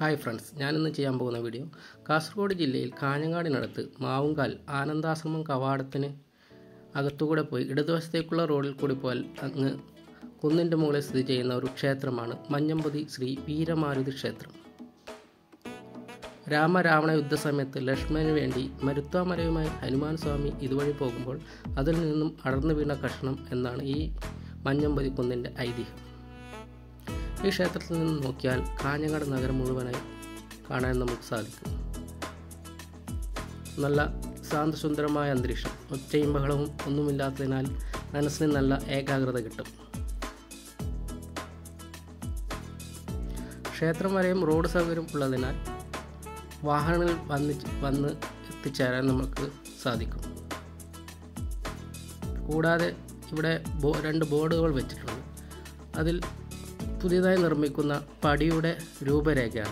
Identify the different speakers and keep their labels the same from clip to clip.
Speaker 1: hi friends ഞാനിന്ന് ചെയ്യാൻ പോകുന്ന വീഡിയോ കാസർഗോഡ് ജില്ലയിൽ കാഞ്ഞങ്ങാടിനടുത്ത് മാവുങ്കാൽ ആനന്ദാശ്രമം കവാടത്തിന് അകത്തുകൂടെ പോയി ഇടതുവശത്തേക്കുള്ള റോഡിൽ കൂടി പോയാൽ അങ്ങ് കുന്നിൻ്റെ മുകളിൽ സ്ഥിതി ചെയ്യുന്ന ഒരു ക്ഷേത്രമാണ് മഞ്ഞമ്പതി ശ്രീ വീരമാരുതി ക്ഷേത്രം രാമരാവണ യുദ്ധസമയത്ത് ലക്ഷ്മണന് വേണ്ടി മരുത്വാമലയുമായി ഹനുമാൻ സ്വാമി ഇതുവഴി പോകുമ്പോൾ അതിൽ നിന്നും അടർന്നു വീണ കഷ്ണം എന്നാണ് ഈ മഞ്ഞമ്പതി കുന്നിൻ്റെ ഐതിഹ്യം ഈ ക്ഷേത്രത്തിൽ നിന്ന് നോക്കിയാൽ കാഞ്ഞങ്ങാട് നഗരം മുഴുവനായി കാണാൻ നമുക്ക് സാധിക്കും നല്ല ശാന്തസുന്ദരമായ അന്തരീക്ഷം ഒച്ചയും ബഹളവും ഒന്നുമില്ലാത്തതിനാൽ മനസ്സിന് നല്ല ഏകാഗ്രത കിട്ടും ക്ഷേത്രം വരെയും റോഡ് സൗകര്യം ഉള്ളതിനാൽ വാഹനങ്ങളിൽ വന്ന് വന്ന് എത്തിച്ചേരാൻ നമുക്ക് സാധിക്കും കൂടാതെ ഇവിടെ ബോ രണ്ട് ബോർഡുകൾ വെച്ചിട്ടുണ്ട് അതിൽ പുതിയതായി നിർമ്മിക്കുന്ന പടിയുടെ രൂപരേഖയാണ്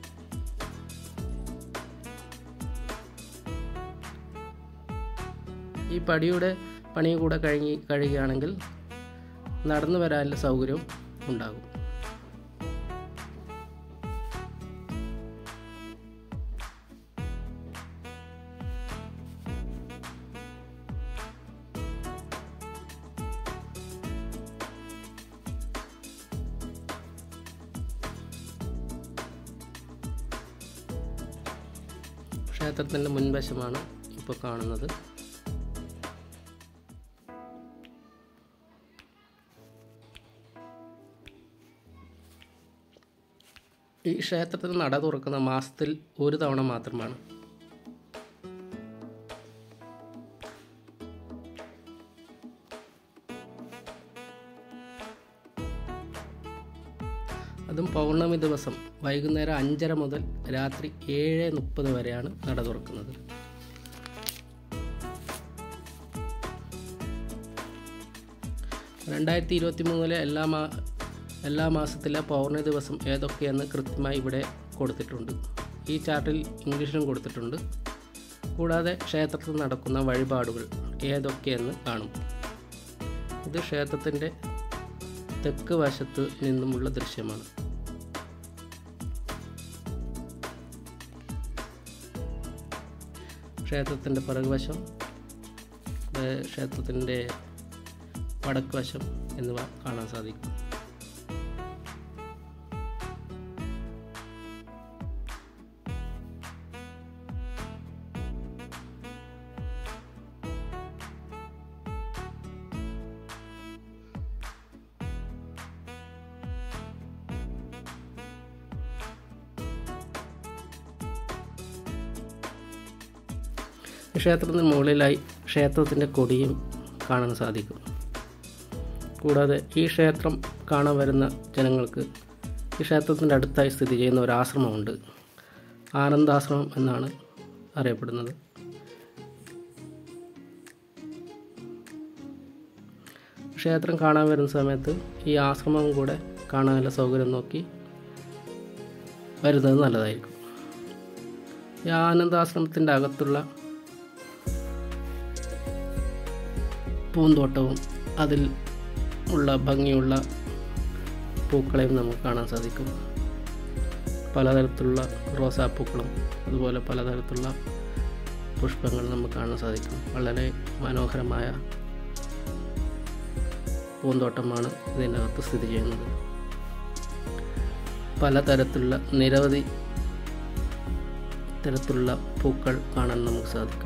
Speaker 1: ഈ പടിയുടെ പണി കൂടെ കഴിഞ്ഞ് കഴിയുകയാണെങ്കിൽ നടന്നു വരാനുള്ള സൗകര്യം ഉണ്ടാകും ക്ഷേത്രത്തിൻ്റെ മുൻവശമാണ് ഇപ്പോൾ കാണുന്നത് ഈ ക്ഷേത്രത്തിൽ നട തുറക്കുന്ന മാസത്തിൽ ഒരു തവണ മാത്രമാണ് അതും പൗർണമി ദിവസം വൈകുന്നേരം അഞ്ചര മുതൽ രാത്രി ഏഴ് മുപ്പത് വരെയാണ് നട തുറക്കുന്നത് രണ്ടായിരത്തി ഇരുപത്തി മൂന്നിലെ എല്ലാ മാ എല്ലാ മാസത്തിലെ പൗർണമി ദിവസം ഏതൊക്കെയെന്ന് കൃത്യമായി ഇവിടെ കൊടുത്തിട്ടുണ്ട് ഈ ചാർട്ടിൽ ഇംഗ്ലീഷിലും കൊടുത്തിട്ടുണ്ട് കൂടാതെ ക്ഷേത്രത്തിൽ നടക്കുന്ന വഴിപാടുകൾ ഏതൊക്കെയെന്ന് കാണും ഇത് ക്ഷേത്രത്തിൻ്റെ തെക്ക് വശത്ത് നിന്നുമുള്ള ദൃശ്യമാണ് ക്ഷേത്രത്തിൻ്റെ പിറകുവശം ക്ഷേത്രത്തിൻ്റെ വടക്ക് വശം എന്നിവ കാണാൻ സാധിക്കും ക്ഷേത്രത്തിന് മുകളിലായി ക്ഷേത്രത്തിൻ്റെ കൊടിയും കാണാൻ സാധിക്കും കൂടാതെ ഈ ക്ഷേത്രം കാണാൻ വരുന്ന ജനങ്ങൾക്ക് ഈ ക്ഷേത്രത്തിൻ്റെ അടുത്തായി സ്ഥിതി ചെയ്യുന്ന ഒരു ആശ്രമമുണ്ട് ആനന്ദാശ്രമം എന്നാണ് അറിയപ്പെടുന്നത് ക്ഷേത്രം കാണാൻ വരുന്ന സമയത്ത് ഈ ആശ്രമം കൂടെ കാണാനുള്ള സൗകര്യം നോക്കി വരുന്നത് നല്ലതായിരിക്കും ഈ ആനന്ദാശ്രമത്തിൻ്റെ അകത്തുള്ള പൂന്തോട്ടവും അതിൽ ഉള്ള ഭംഗിയുള്ള പൂക്കളെയും നമുക്ക് കാണാൻ സാധിക്കും പലതരത്തിലുള്ള റോസാപ്പൂക്കളും അതുപോലെ പലതരത്തിലുള്ള പുഷ്പങ്ങൾ നമുക്ക് കാണാൻ സാധിക്കും വളരെ മനോഹരമായ പൂന്തോട്ടമാണ് ഇതിനകത്ത് സ്ഥിതി ചെയ്യുന്നത് പലതരത്തിലുള്ള നിരവധി തരത്തിലുള്ള പൂക്കൾ കാണാൻ നമുക്ക് സാധിക്കും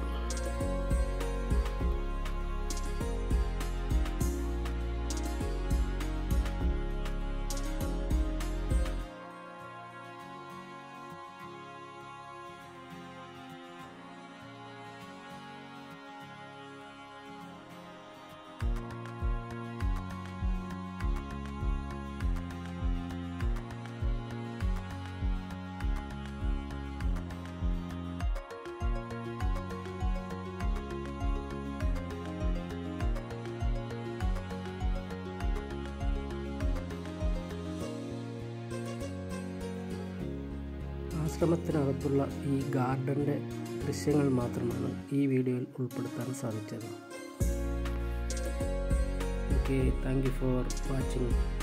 Speaker 1: ആശ്രമത്തിനകത്തുള്ള ഈ ഗാർഡൻ്റെ ദൃശ്യങ്ങൾ മാത്രമാണ് ഈ വീഡിയോയിൽ ഉൾപ്പെടുത്താൻ സാധിച്ചത് okay thank you for watching